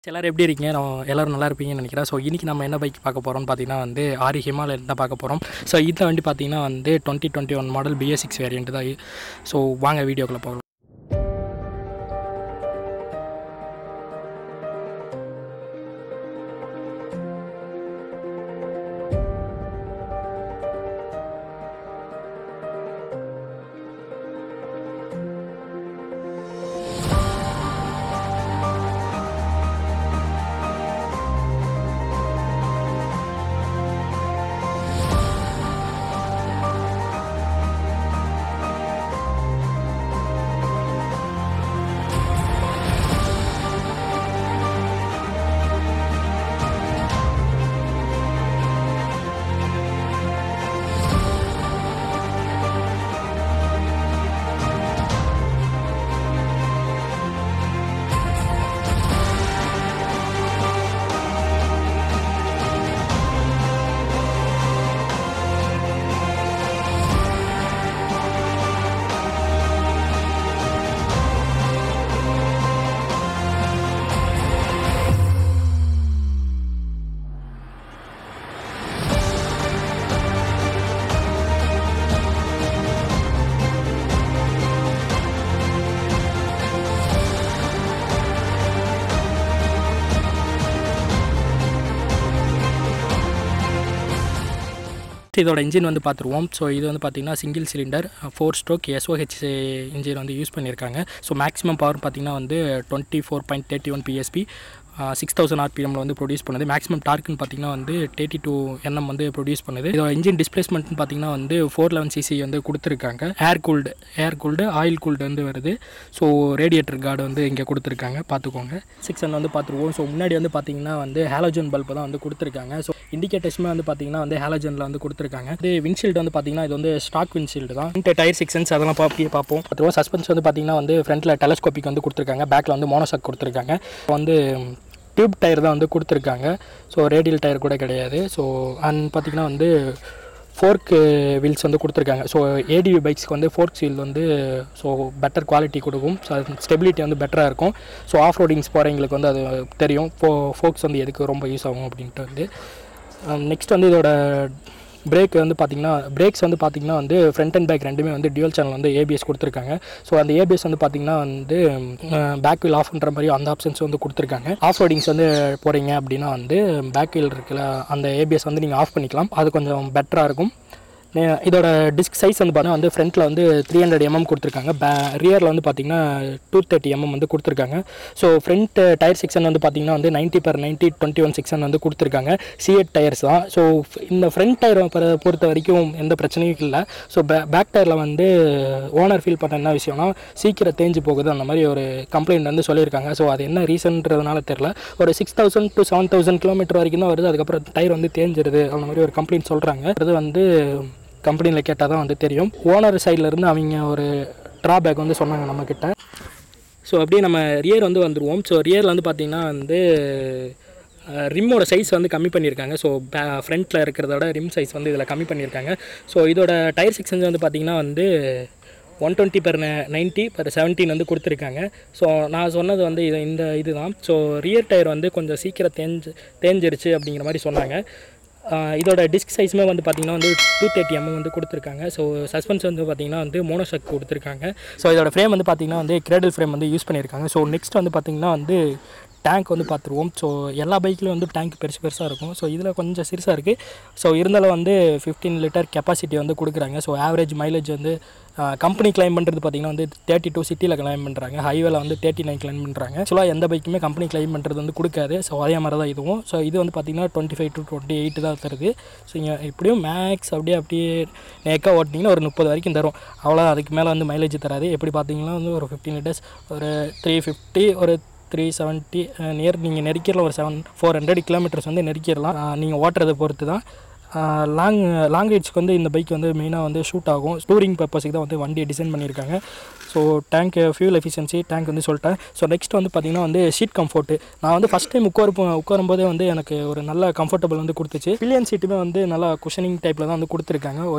எல்லோரும் எப்படி இருக்கீங்க நான் எல்லோரும் நல்லா இருப்பீங்கன்னு நினைக்கிறேன் ஸோ இன்றைக்கி நம்ம என்ன பைக் பார்க்க போகிறோம்னு பார்த்தீங்கன்னா வந்து ஆரி ஹிமாலயன் தான் பார்க்க போகிறோம் ஸோ இதில் வண்டி பார்த்தீங்கன்னா வந்து twenty twenty one model BS six variant தான் ஸோ வாங்க வீடியோக்குள்ளே போகலாம் இதோட இன்ஜின் வந்து பார்த்துருவோம் ஸோ இது வந்து பார்த்திங்கன்னா single cylinder four stroke SOH engine வந்து யூஸ் பண்ணியிருக்காங்க ஸோ மேக்ஸிமம் பவர் பார்த்திங்கன்னா வந்து twenty four point thirty one PSP six thousand ஆர்பிஎம்ல வந்து ப்ரொடியூஸ் பண்ணுது மேக்ஸிமம் டார்க்குன்னு பார்த்தீங்கன்னா வந்து தேர்ட்டி டூ என்எம் வந்து ப்ரொடியூஸ் பண்ணுது இதோட இன்ஜின் டிஸ்பிளேஸ்மெண்ட்னு பார்த்தீங்கன்னா வந்து ஃபோர் லெவன் சிசி வந்து கொடுத்துருக்காங்க air cooled air cooled oil cooled வந்து வருது ஸோ ரேடியேட்டர் கார்டு வந்து இங்கே கொடுத்துருக்காங்க பார்த்துக்கோங்க சிக்ஸ் வந்து பார்த்துருவோம் ஸோ முன்னாடி வந்து பார்த்தீங்கன்னா வந்து ஹாலோஜன் பல்ப் தான் வந்து கொடுத்துருக்காங்க ஸோ இண்டிகேட்டர்ஸுமே வந்து பார்த்தீங்கன்னா வந்து ஹாலோஜனில் வந்து கொடுத்துருக்காங்க இது விண்ட்ஷீல்டு வந்து பார்த்தீங்கன்னா இது வந்து ஸ்டாக் விண்ட்ஷீல்டு தான் இந்த டயர் செக்ஷன்ஸ் அதெல்லாம் பா- அப்படியே பார்ப்போம் பார்த்துருவோம் சஸ்பென்ஸ் வந்து பார்த்தீங்கன்னா வந்து ஃப்ரண்ட்டில் டெலஸ்கோபிக் வந்து கொடுத்துருக்காங்க பேக்கில் வந்து மோனோசாக் கொடுத்துருக்காங்க வந்து டியூப் டயர் தான் வந்து கொடுத்துருக்காங்க ஸோ ரேடியல் டயர் கூட கிடையாது ஸோ அண்ட் பார்த்திங்கன்னா வந்து ஃபோர்க் வீல்ஸ் வந்து கொடுத்துருக்காங்க ஸோ ஏடிவி பைக்ஸ்க்கு வந்து ஃபோர்க்ஸ் வீல் வந்து ஸோ பெட்டர் குவாலிட்டி கொடுக்கும் ஸோ ஸ்டெபிலிட்டி வந்து பெட்டராக இருக்கும் ஸோ ஆஃப் ரோடிங்ஸ் போகிறவங்களுக்கு வந்து அது தெரியும் ஃபோ ஃபோக்ஸ் வந்து எதுக்கு ரொம்ப யூஸ் ஆகும் அப்படின்ட்டு வந்து நெக்ஸ்ட் வந்து இதோட பிரேக் வந்து பார்த்திங்கன்னா பிரேக்ஸ் வந்து பார்த்திங்கன்னா வந்து ஃப்ரண்ட் அண்ட் பேக் ரெண்டுமே வந்து டியூல் சேனல் வந்து ஏபிஎஸ் கொடுத்துருக்காங்க ஸோ அந்த ஏபிஎஸ் வந்து பார்த்திங்கன்னா வந்து பேக் வீல் ஆஃப் பண்ணுற மாதிரி அந்த ஆப்ஷன்ஸ் வந்து கொடுத்துருக்காங்க ஆஃப் ரோடிங்ஸ் வந்து போகிறீங்க அப்படின்னா வந்து பேக் வீல் இருக்குல்ல அந்த ஏபிஎஸ் வந்து நீங்கள் ஆஃப் பண்ணிக்கலாம் அது கொஞ்சம் பெட்டராக இருக்கும் நே- இதோட டிஸ்க் சைஸ் வந்து பார்த்தீங்கன்னா வந்து ஃப்ரண்ட்டில் வந்து த்ரீ ஹண்ட்ரட் எம்எம் கொடுத்துருக்காங்க பே ரியரில் வந்து பார்த்தீங்கன்னா டூ தேர்ட்டி எம்எம் வந்து கொடுத்துருக்காங்க ஸோ ஃப்ரண்ட் டயர் செக்ஷன் வந்து பார்த்தீங்கன்னா வந்து ninety per ninety twenty one section வந்து கொடுத்துருக்காங்க சிஎட் டயர்ஸ் தான் ஸோ இந்த ஃப்ரண்ட் டயரை பொறுத்த வரைக்கும் எந்த பிரச்சனையும் இல்லை ஸோ பே பேக் டயரில் வந்து ஓனர் ஃபீல் பண்ண என்ன விஷயம்னா சீக்கிரம் தேஞ்சு போகுது அந்த மாதிரி ஒரு கம்ப்ளைண்ட் வந்து சொல்லியிருக்காங்க ஸோ அது என்ன ரீசன்றதுனால தெரில ஒரு six thousand to seven thousand kilometre வரைக்கும் தான் வருது அதுக்கப்புறம் டயர் வந்து தேஞ்சிருது அந்த மாதிரி ஒரு கம்ப்ளைண்ட் சொல்கிறாங்க அது வந்து கம்பெனியில் கேட்டால் தான் வந்து தெரியும் ஓனர் சைட்லேருந்து அவங்க ஒரு ட்ராபேக் வந்து சொன்னாங்க நம்மக்கிட்ட ஸோ அப்படியே நம்ம ரியர் வந்து வந்துடுவோம் ஸோ ரியரில் வந்து பார்த்திங்கன்னா வந்து ரிம்மோட சைஸ் வந்து கம்மி பண்ணியிருக்காங்க ஸோ ஃப்ரண்ட்டில் இருக்கிறதோட ரிம் சைஸ் வந்து இதில் கம்மி பண்ணியிருக்காங்க ஸோ இதோட டயர் செக்ஷன்ஸ் வந்து பார்த்திங்கன்னா வந்து one twenty per ninety per seventeen வந்து கொடுத்துருக்காங்க ஸோ நான் சொன்னது வந்து இது இந்த இதுதான் ஸோ ரியர் டயர் வந்து கொஞ்சம் சீக்கிரம் தேஞ்சு தேஞ்சிருச்சு அப்படிங்கிற மாதிரி சொன்னாங்க ஆஹ் இதோட டிஸ்க் சைஸுமே வந்து பார்த்திங்கன்னா வந்து டூ தேர்ட்டி எம்எம் வந்து கொடுத்துருக்காங்க ஸோ சஸ்பென்ஸ் வந்து பார்த்திங்கன்னா வந்து மோனோஷக் கொடுத்துருக்காங்க ஸோ இதோட ஃப்ரேம் வந்து பார்த்திங்கன்னா வந்து கிரேடல் ஃப்ரேம் வந்து யூஸ் பண்ணியிருக்காங்க ஸோ நெக்ஸ்ட் வந்து பார்த்திங்கன்னா வந்து டேங்க் வந்து பார்த்துருவோம் ஸோ எல்லா பைக்லேயும் வந்து டேங்க் பெருசு பெருசாக இருக்கும் ஸோ இதில் கொஞ்சம் சிறுசாக இருக்குது ஸோ இருந்தாலும் வந்து ஃபிஃப்டீன் லிட்டர் கெப்பாசிட்டி வந்து கொடுக்குறாங்க ஸோ ஆவரேஜ் மைலேஜ் வந்து கம்பெனி கிளைம் பண்ணுறது பார்த்திங்கன்னா வந்து தேர்ட்டி டூ சிட்டியில் கிளைம் பண்ணுறாங்க ஹைவேல வந்து தேர்ட்டி நைன் கிளைம் பண்ணுறாங்க ஆக்சுவலாக எந்த பைக்குமே கம்பெனி கிளைம் பண்ணுறது வந்து கொடுக்காது ஸோ அதே மாதிரி தான் இதுவும் ஸோ இது வந்து பார்த்திங்கன்னா twenty five to twenty eight தான் தருது ஸோ இங்கே எப்படியும் மேக்ஸ் அப்படியே அப்படியே நேக்காக ஓட்டினீங்கன்னா ஒரு முப்பது வரைக்கும் தரும் அவ்வளோ அதுக்கு மேலே வந்து மைலேஜ் தராது எப்படி பார்த்தீங்கன்னா வந்து ஒரு ஃபிஃப்டீன் லிட்டர்ஸ் ஒரு த்ரீ ஃபிஃப்டி ஒரு த்ரீ செவன்ட்டி நியர் நீங்கள் நெருக்கிடலாம் ஒரு செவன் ஃபோர் ஹண்ட்ரட் கிலோமீட்டர்ஸ் வந்து நெருக்கிடலாம் நீங்கள் ஓட்டுறதை பொறுத்து தான் லாங் லாங் ரைட்ஸ்க்கு வந்து இந்த பைக் வந்து மெயினாக வந்து ஷூட் ஆகும் டூரிங் பர்பஸுக்கு தான் வந்து வண்டியை டிசைன் பண்ணியிருக்காங்க so tank fuel efficiency tank வந்து சொல்லிட்டேன் ஸோ நெக்ஸ்ட் வந்து பார்த்திங்கன்னா வந்து சீட் கம்ஃபர்ட்டு நான் வந்து ஃபஸ்ட் டைம் உட்கார உட்காரும்போதே வந்து எனக்கு ஒரு நல்ல கம்ஃபர்டபுள் வந்து கொடுத்துச்சு பில்லியன் சீட்டுமே வந்து நல்லா குஷனிங் டைப்பில் தான் வந்து கொடுத்துருக்காங்க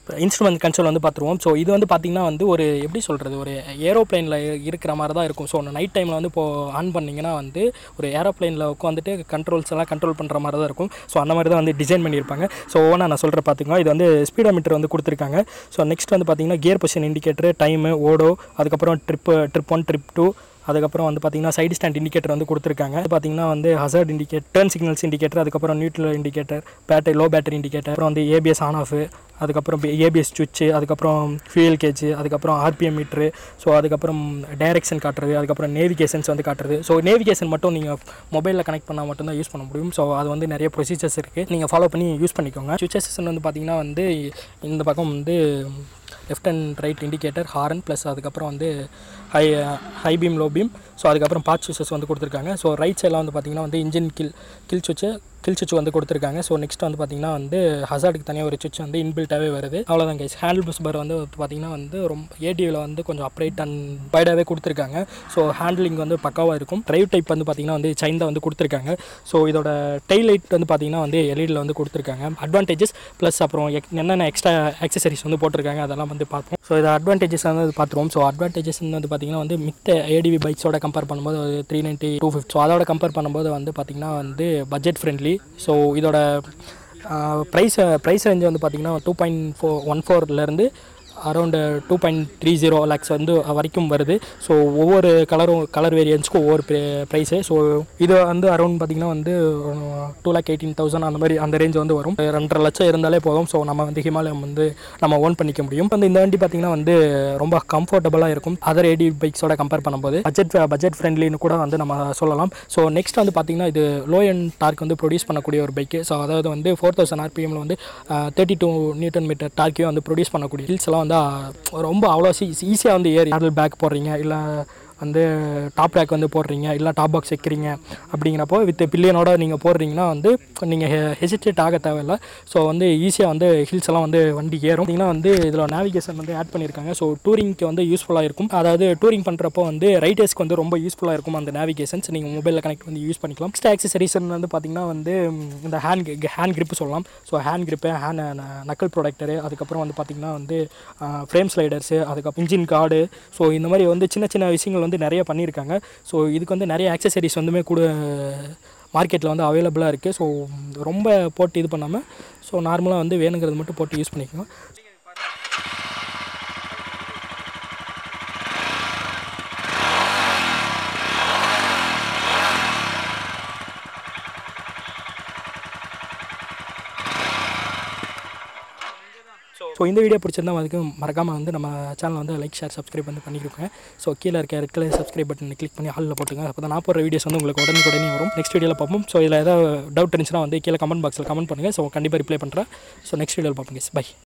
இன்ஸ்ட்ருமெண்ட் கன்சோல் வந்து பார்த்துருவோம் ஸோ இது வந்து பார்த்திங்கன்னா வந்து ஒரு எப்படி சொல்கிறது ஒரு ஏரோப்ளைனில் இருக்கிற மாதிரி தான் இருக்கும் ஸோ நைட் டைமில் வந்து இப்போது ஆன் பண்ணிங்கன்னா வந்து ஒரு ஏரோப்ளைனில் உட்காந்துட்டு கண்ட்ரோல்ஸ் எல்லாம் கண்ட்ரோல் பண்ணுற மாதிரி தான் இருக்கும் ஸோ அந்த மாதிரி தான் வந்து டிசைன் பண்ணியிருப்பாங்க ஸோ ஒவ்வொன்றா நான் சொல்கிறேன் பார்த்துக்கோங்க இது வந்து ஸ்பீடோமீட்டர் வந்து கொடுத்துருக்காங்க ஸோ நெக்ஸ்ட் வந்து பார்த்திங்கன்னா gear position indicator time odo அதுக்கப்புறம் trip trip one trip two அதுக்கப்புறம் வந்து பார்த்தீங்கன்னா சைடு ஸ்டாண்ட் இண்டிகேட்டர் வந்து கொடுத்துருக்காங்க அது பார்த்தீங்கன்னா வந்து hazard indicate turn signals indicator அதுக்கப்புறம் neutral indicator battery low battery indicator அப்புறம் வந்து ஏபிஎஸ் ஆன் ஆஃப் அதுக்கப்புறம் ஏபிஎஸ் சுவிட்சு அதுக்கப்புறம் ஃபியூயல் கேஜ் அதுக்கப்புறம் ஆர்பிஎம் மீட்ரு ஸோ அதுக்கப்புறம் டைரக்ஷன் காட்டுறது அதுக்கப்புறம் நேவிகேஷன்ஸ் வந்து காட்டுறது ஸோ நேவிகேஷன் மட்டும் நீங்கள் மொபைலில் கனெக்ட் பண்ணால் மட்டும்தான் யூஸ் பண்ண முடியும் ஸோ அது வந்து நிறைய ப்ரொசீஜர்ஸ் இருக்குது நீங்கள் ஃபாலோ பண்ணி யூஸ் பண்ணிக்கோங்க சுவிச்சஸ் வந்து பார்த்தீங்கன்னா வந்து இந்த பக்கம் வந்து left and right indicator horn plus அதுக்கப்புறம் வந்து high high beam low beam so அதுக்கப்புறம் பார்ட் சுவிச்சஸ் வந்து கொடுத்துருக்காங்க ஸோ ரைட் சைடில் வந்து பார்த்திங்கன்னா வந்து இன்ஜின் கில் கில் சுவிட்சு கில் சுவிட்ச் வந்து கொடுத்துருக்காங்க ஸோ நெக்ஸ்ட் வந்து பார்த்திங்கன்னா வந்து ஹசார்டுக்கு தனியாக ஒரு சுவிட்ச் வந்து இன்பில்ட்டாகவே வருது அவ்வளோதான் கைஸ் ஹேண்டில் பஸ் பார் வந்து பார்த்திங்கன்னா வந்து ரொம்ப ஏடியூவில் வந்து கொஞ்சம் அப்ரைட் அண்ட் வைடாகவே கொடுத்துருக்காங்க ஸோ ஹேண்ட்லிங் வந்து பக்காவாக இருக்கும் டிரைவ் டைப் வந்து பார்த்திங்கன்னா வந்து சைன் தான் வந்து கொடுத்துருக்காங்க ஸோ இதோட டெய்ல் லைட் வந்து பார்த்திங்கன்னா வந்து எல்இடியில் வந்து கொடுத்துருக்காங்க அட்வான்டேஜஸ் ப்ளஸ் அப்புறம் எக்- என்னென்ன எக்ஸ்ட்ரா ஆக்சசரிஸ் வந்து போட்டிருக்காங்க அதெல்லாம் வந்து பார்ப்போம் ஸோ இது அட்வான்டேஜஸ் வந்து பார்த்துருவோம் ஸோ அட்வான்டேஜஸ் வந்து பார்த்திங்கன்னா வந்து மித்த ஏடிவி பைக்ஸோட கம்பேர் பண்ணும்போது three ninety two fifty so அதோட கம்பேர் பண்ணும்போது வந்து பார்த்திங்கன்னா வந்து பட்ஜெட் ஃப்ரெண்ட்லி ஸோ இதோட ப்ரைஸ் ப்ரைஸ் ரேஞ்ச் வந்து பார்த்திங்கன்னா டூ பாயிண்ட் ஃபோர் ஒன் ஃபோர்லேருந்து around two point three zero lakhs வந்து வரைக்கும் வருது ஸோ ஒவ்வொரு கலரும் கலர் வேரியன்ஸ்க்கும் ஒவ்வொரு ப்ரைஸு ஸோ இது வந்து அரௌண்ட் பார்த்திங்கன்னா வந்து டூ லேக் எயிட்டீன் தௌசண்ட் அந்த மாதிரி அந்த ரேஞ்ச் வந்து வரும் ரெண்டரை லட்சம் இருந்தாலே போதும் ஸோ நம்ம வந்து ஹிமாலயம் வந்து நம்ம ஓன் பண்ணிக்க முடியும் வந்து இந்த வண்டி பார்த்திங்கன்னா வந்து ரொம்ப கம்ஃபர்டபுளாக இருக்கும் அதர் ஏடி பைக்ஸோட கம்பேர் பண்ணும்போது பட்ஜெட் பட்ஜெட் ஃப்ரெண்ட்லின்னு கூட வந்து நம்ம சொல்லலாம் ஸோ நெக்ஸ்ட் வந்து பார்த்திங்கன்னா இது லோ எண்ட் டார்க் வந்து ப்ரொடியூஸ் பண்ணக்கூடிய ஒரு பைக்கு ஸோ அதாவது வந்து ஃபோர் தௌசண்ட் ஆர்பிஎம்ல வந்து தேர்ட்டி டூ நியூட்டன் மீட்டர் டார்க்கையும் வந்து ப்ரொடியூஸ் பண்ணக்கூடிய ஹில்ஸ் எல்லாம் வந்து ஆஹ், ரொம்ப அவ்வளோ ஈஸியாக வந்து ஏறி ஹேண்டில் பேக் போடுறீங்க இல்லை வந்து டாப் ரேக் வந்து போடுறீங்க இல்லை டாப் பாக்ஸ் வைக்கிறீங்க அப்படிங்கிறப்போ வித் பில்லியனோட நீங்கள் போடுறீங்கன்னா வந்து நீங்கள் ஹெசிடேட் ஆக தேவையில்லை ஸோ வந்து ஈஸியாக வந்து ஹில்ஸ் எல்லாம் வந்து வண்டி ஏறும் பார்த்தீங்கன்னா வந்து இதில் நேவிகேஷன் வந்து ஆட் பண்ணியிருக்காங்க ஸோ டூரிங்க்கு வந்து யூஸ்ஃபுல்லாக இருக்கும் அதாவது டூரிங் பண்ணுறப்போ வந்து ரைடர்ஸ்க்கு வந்து ரொம்ப யூஸ்ஃபுல்லாக இருக்கும் அந்த நேவிகேஷன்ஸ் நீங்கள் மொபைலில் கனெக்ட் வந்து யூஸ் பண்ணிக்கலாம் நெக்ஸ்ட் ஆக்சசரிஸ் வந்து பார்த்தீங்கன்னா வந்து ம், இந்த ஹேண்ட் ஹேண்ட் grip சொல்லலாம் so hand grip hand knuckle protector அதுக்கப்புறம் வந்து பார்த்திங்கன்னா வந்து ஃப்ரேம் ஸ்லைடர்ஸு அதுக்கப்புறம் இன்ஜின் கார்டு ஸோ இந்த மாதிரி வந்து சின்ன சின்ன விஷயங்கள் வந்து நிறைய பண்ணியிருக்காங்க ஸோ இதுக்கு வந்து நிறைய ஆக்சசரிஸ் வந்துமே கூட மார்க்கெட்டில் வந்து அவைலபிளாக இருக்குது ஸோ ரொம்ப போட்டு இது பண்ணாமல் ஸோ நார்மலாக வந்து வேணுங்கிறது மட்டும் போட்டு யூஸ் பண்ணிக்கோங்க ஸோ இந்த வீடியோ பிடிச்சிருந்தா அதுக்கு மறக்காமல் வந்து நம்ம சேனலை வந்து லைக் ஷேர் சப்ஸ்கிரைப் வந்து பண்ணிக்கோங்க ஸோ கீழே இருக்க red colour subscribe button click பண்ணி ஹாலில் போட்டுங்க அப்போ தான் நான் போடுற வீடியோஸ் வந்து உங்களுக்கு உடனே உடனே வரும் நெக்ஸ்ட் வீடியோவில் பார்ப்போம் ஸோ இதில் ஏதாவது டவுட் இருந்துச்சுன்னா வந்து கீழே கமெண்ட் பாக்ஸில் கமெண்ட் பண்ணுங்கள் ஸோ கண்டிப்பாக ரிப்ளை பண்ணுறேன் ஸோ நெக்ஸ்ட் வீடியோவில் பார்ப்போம் பை